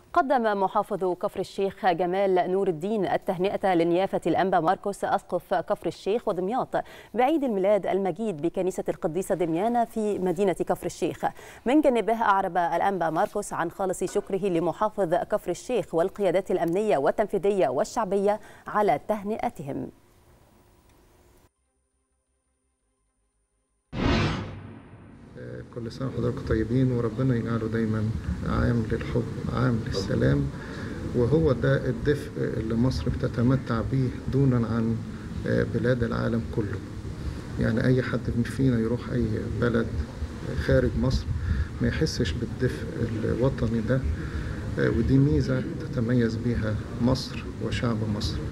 قدم محافظ كفر الشيخ جمال نور الدين التهنئة لنيافة الأنبا ماركوس أسقف كفر الشيخ ودمياط بعيد الميلاد المجيد بكنيسة القديسة دميانة في مدينة كفر الشيخ من جانبه أعرب الأنبا ماركوس عن خالص شكره لمحافظ كفر الشيخ والقيادات الأمنية والتنفيذية والشعبية على تهنئتهم كل سنة وحضراتكم طيبين وربنا يجعله دايما عام للحب عام للسلام وهو ده الدفء اللي مصر بتتمتع به دونا عن بلاد العالم كله يعني أي حد فينا يروح أي بلد خارج مصر ما يحسش بالدفء الوطني ده ودي ميزة تتميز بها مصر وشعب مصر